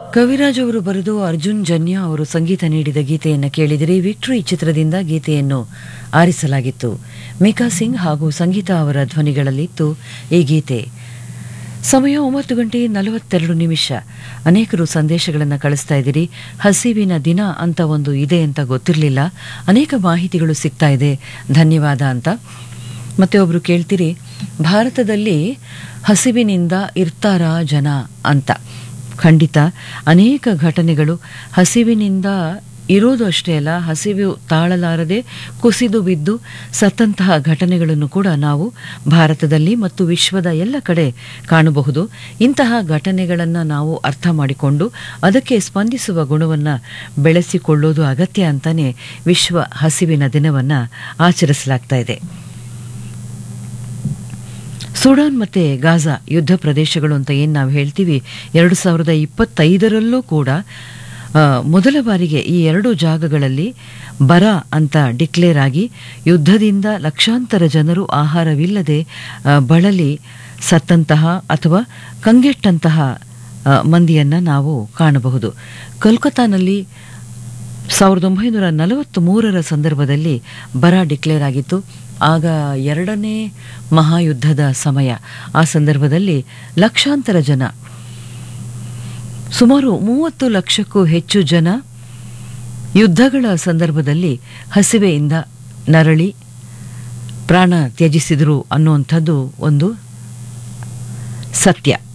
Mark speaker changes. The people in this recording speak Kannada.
Speaker 1: ಕವಿರಾಜ್ ಅವರು ಬರೆದು ಅರ್ಜುನ್ ಜನ್ಯ ಅವರು ಸಂಗೀತ ನೀಡಿದ ಗೀತೆಯನ್ನು ಕೇಳಿದರೆ ವಿಕ್ಟ್ರಿ ಚಿತ್ರದಿಂದ ಗೀತೆಯನ್ನು ಆರಿಸಲಾಗಿತ್ತು ಮಿಕಾ ಸಿಂಗ್ ಹಾಗೂ ಸಂಗೀತ ಅವರ ಧ್ವನಿಗಳಲ್ಲಿತ್ತು ಈ ಗೀತೆ ಸಮಯ ಒಂಬತ್ತು ಗಂಟೆ ನಲವತ್ತೆರಡು ನಿಮಿಷ ಅನೇಕರು ಸಂದೇಶಗಳನ್ನು ಕಳಿಸ್ತಾ ಇದ್ದೀರಿ ಹಸಿವಿನ ದಿನ ಅಂತ ಒಂದು ಇದೆ ಅಂತ ಗೊತ್ತಿರಲಿಲ್ಲ ಅನೇಕ ಮಾಹಿತಿಗಳು ಸಿಗ್ತಾ ಇದೆ ಧನ್ಯವಾದ ಅಂತ ಮತ್ತೆ ಒಬ್ರು ಕೇಳ್ತೀರಿ ಭಾರತದಲ್ಲಿ ಹಸಿವಿನಿಂದ ಇರ್ತಾರಾ ಜನ ಅಂತ ಖಂಡಿತ ಅನೇಕ ಘಟನೆಗಳು ಹಸಿವಿನಿಂದ ಇರೋದು ಅಷ್ಟೇ ಅಲ್ಲ ಹಸಿವು ತಾಳಲಾರದೆ ಕುಸಿದು ಬಿದ್ದು ಸತ್ತಂತಹ ಘಟನೆಗಳನ್ನು ಕೂಡ ನಾವು ಭಾರತದಲ್ಲಿ ಮತ್ತು ವಿಶ್ವದ ಎಲ್ಲ ಕಡೆ ಕಾಣಬಹುದು ಇಂತಹ ಘಟನೆಗಳನ್ನು ನಾವು ಅರ್ಥ ಮಾಡಿಕೊಂಡು ಅದಕ್ಕೆ ಸ್ಪಂದಿಸುವ ಗುಣವನ್ನು ಬೆಳೆಸಿಕೊಳ್ಳೋದು ಅಗತ್ಯ ಅಂತಾನೆ ವಿಶ್ವ ಹಸಿವಿನ ದಿನವನ್ನು ಆಚರಿಸಲಾಗ್ತಾ ಇದೆ ಸುಡಾನ್ ಮತ್ತು ಗಾಜಾ ಯುದ್ಧ ಪ್ರದೇಶಗಳು ಅಂತ ಏನು ನಾವು ಹೇಳ್ತೀವಿ ಎರಡು ಸಾವಿರದ ಇಪ್ಪತ್ತೈದರಲ್ಲೂ ಕೂಡ ಆ, ಮೊದಲ ಬಾರಿಗೆ ಈ ಎರಡು ಜಾಗಗಳಲ್ಲಿ ಬರ ಅಂತ ಡಿಕ್ಲೇರ್ ಆಗಿ ಯುದ್ಧದಿಂದ ಲಕ್ಷಾಂತರ ಜನರು ಆಹಾರವಿಲ್ಲದೆ ಆ, ಬಳಲಿ ಸತ್ತಂತಹ ಅಥವಾ ಕಂಗೆಟ್ಟಂತಹ ಆ, ಮಂದಿಯನ್ನು ನಾವು ಕಾಣಬಹುದು ಕೋಲ್ಕತ್ತಾನಲ್ಲಿ ಸಾವಿರದ ಒಂಬೈನೂರ ನಲವತ್ತ್ ಮೂರರ ಸಂದರ್ಭದಲ್ಲಿ ಬರ ಡಿಕ್ಲೇರ್ ಆಗಿತ್ತು ಆಗ ಎರಡನೇ ಮಹಾಯುದ್ಧದ ಸಮಯ ಆ ಸಂದರ್ಭದಲ್ಲಿ ಲಕ್ಷಾಂತರ ಜನ ಸುಮಾರು ಮೂವತ್ತು ಲಕ್ಷಕ್ಕೂ ಹೆಚ್ಚು ಜನ ಯುದ್ಧಗಳ ಸಂದರ್ಭದಲ್ಲಿ ಹಸಿವೆಯಿಂದ ನರಳಿ ಪ್ರಾಣ ತ್ಯಜಿಸಿದರು ಅನ್ನುವಂಥದ್ದು ಒಂದು ಸತ್ಯ